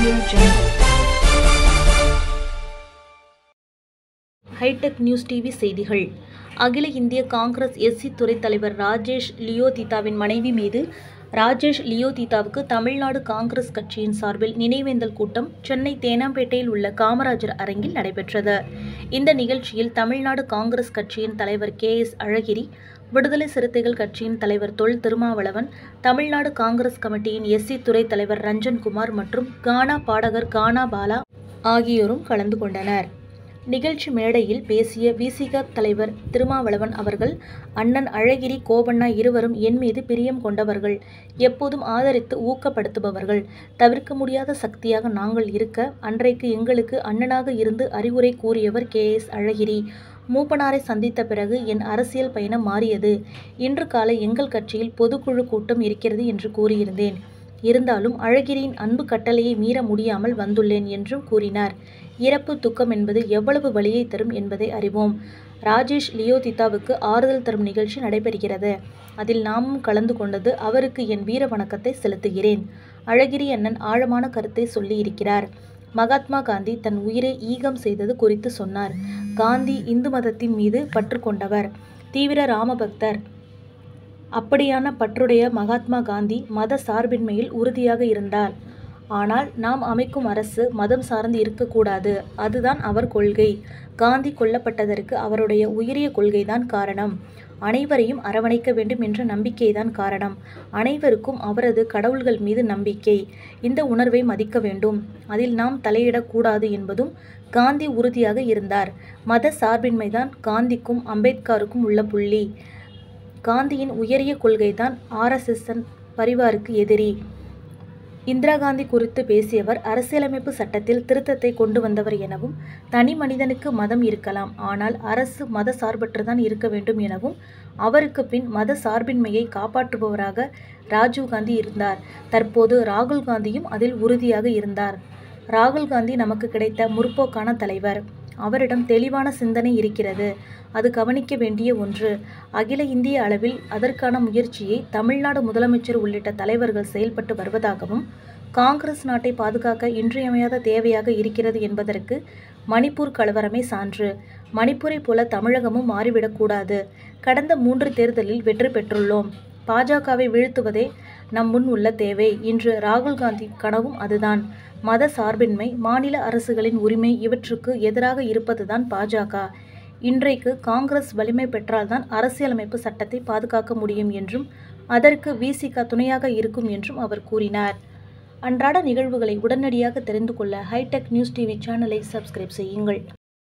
Audio Jungle. Hi tech news TV செய்திகள் அகில இந்திய காங்கிரஸ் எஸ்சி துறை தலைவர் ராஜேஷ் லியோதிதாவின் மனைவி மீது ராஜேஷ் லியோதிதாவுக்கு தமிழ்நாடு காங்கிரஸ் கட்சியின் சார்பில் நினைவேந்தல் கூட்டம் சென்னை தேனாம்பேட்டையில் உள்ள காமராஜர் அரங்கில் நடைபெற்றது இந்த நிகழ்ச்சியில் தமிழ்நாடு காங்கிரஸ் கட்சியின் தலைவர் கே எஸ் அழகிரி விடுதலை சிறுத்தைகள் கட்சியின் தலைவர் தொல் திருமாவளவன் தமிழ்நாடு காங்கிரஸ் கமிட்டியின் எஸ்சி துறை தலைவர் ரஞ்சன்குமார் மற்றும் கானா பாடகர் கானா பாலா ஆகியோரும் கலந்து கொண்டனர் நிகழ்ச்சி மேடையில் பேசிய விசிக தலைவர் திருமாவளவன் அவர்கள் அண்ணன் அழகிரி கோபண்ணா இருவரும் என் மீது பிரியம் கொண்டவர்கள் எப்போதும் ஆதரித்து ஊக்கப்படுத்துபவர்கள் தவிர்க்க முடியாத சக்தியாக நாங்கள் இருக்க அன்றைக்கு எங்களுக்கு அண்ணனாக இருந்து அறிவுரை கூறியவர் கே எஸ் அழகிரி மூப்பனாரை சந்தித்த பிறகு என் அரசியல் பயணம் மாறியது இன்று காலை எங்கள் கட்சியில் பொதுக்குழு கூட்டம் இருக்கிறது என்று கூறியிருந்தேன் இருந்தாலும் அழகிரியின் அன்பு கட்டளையை மீற முடியாமல் வந்துள்ளேன் என்றும் கூறினார் இறப்பு துக்கம் என்பது எவ்வளவு வலியை தரும் என்பதை அறிவோம் ராஜேஷ் லியோதிதாவுக்கு ஆறுதல் தரும் நிகழ்ச்சி நடைபெறுகிறது அதில் நாமும் கலந்து கொண்டது அவருக்கு என் வீர வணக்கத்தை செலுத்துகிறேன் அழகிரி அண்ணன் ஆழமான கருத்தை சொல்லி இருக்கிறார் மகாத்மா காந்தி தன் உயிரை ஈகம் செய்தது குறித்து சொன்னார் காந்தி இந்து மதத்தின் மீது பற்று கொண்டவர் தீவிர ராமபக்தர் அப்படியான பற்றுடைய மகாத்மா காந்தி மத சார்பின்மையில் உறுதியாக இருந்தார் ஆனால் நாம் அமைக்கும் அரசு மதம் சார்ந்து இருக்கக்கூடாது அதுதான் அவர் கொள்கை காந்தி கொல்லப்பட்டதற்கு அவருடைய உயரிய கொள்கைதான் காரணம் அனைவரையும் அரவணைக்க வேண்டும் என்ற நம்பிக்கைதான் காரணம் அனைவருக்கும் அவரது கடவுள்கள் மீது நம்பிக்கை இந்த உணர்வை மதிக்க வேண்டும் அதில் நாம் தலையிடக்கூடாது என்பதும் காந்தி உறுதியாக இருந்தார் மத சார்பின்மைதான் காந்திக்கும் அம்பேத்கருக்கும் உள்ள புள்ளி காந்தியின் உயரிய கொள்கைதான் ஆர்எஸ்எஸ் பரிவாருக்கு எதிரி இந்திரா காந்தி குறித்து பேசியவர் அரசியலமைப்பு சட்டத்தில் திருத்தத்தை கொண்டு வந்தவர் எனவும் தனி மனிதனுக்கு மதம் இருக்கலாம் ஆனால் அரசு மத சார்பற்றுதான் இருக்க வேண்டும் எனவும் அவருக்கு பின் மத சார்பின்மையை காப்பாற்றுபவராக ராஜீவ் காந்தி இருந்தார் தற்போது ராகுல் காந்தியும் அதில் உறுதியாக இருந்தார் ராகுல் காந்தி நமக்கு கிடைத்த முற்போக்கான தலைவர் அவரிடம் தெளிவான சிந்தனை இருக்கிறது அது கவனிக்க வேண்டிய ஒன்று அகில இந்திய அளவில் அதற்கான முயற்சியை தமிழ்நாடு முதலமைச்சர் உள்ளிட்ட தலைவர்கள் செயல்பட்டு வருவதாகவும் காங்கிரஸ் நாட்டை பாதுகாக்க இன்றியமையாத தேவையாக இருக்கிறது என்பதற்கு மணிப்பூர் கலவரமே சான்று மணிப்பூரை போல தமிழகமும் மாறிவிடக்கூடாது கடந்த மூன்று தேர்தலில் வெற்றி பெற்றுள்ளோம் பாஜகவை வீழ்த்துவதே நம் முன் உள்ள தேவை இன்று ராகுல் காந்தி கனவும் அதுதான் மத சார்பின்மை மாநில அரசுகளின் உரிமை இவற்றுக்கு எதிராக இருப்பதுதான் பாஜக இன்றைக்கு காங்கிரஸ் வலிமை பெற்றால்தான் அரசியலமைப்பு சட்டத்தை பாதுகாக்க முடியும் என்றும் அதற்கு விசிக துணையாக இருக்கும் என்றும் அவர் கூறினார் அன்றாட நிகழ்வுகளை உடனடியாக தெரிந்து கொள்ள ஹைடெக் நியூஸ் டிவி சேனலை சப்ஸ்கிரைப் செய்யுங்கள்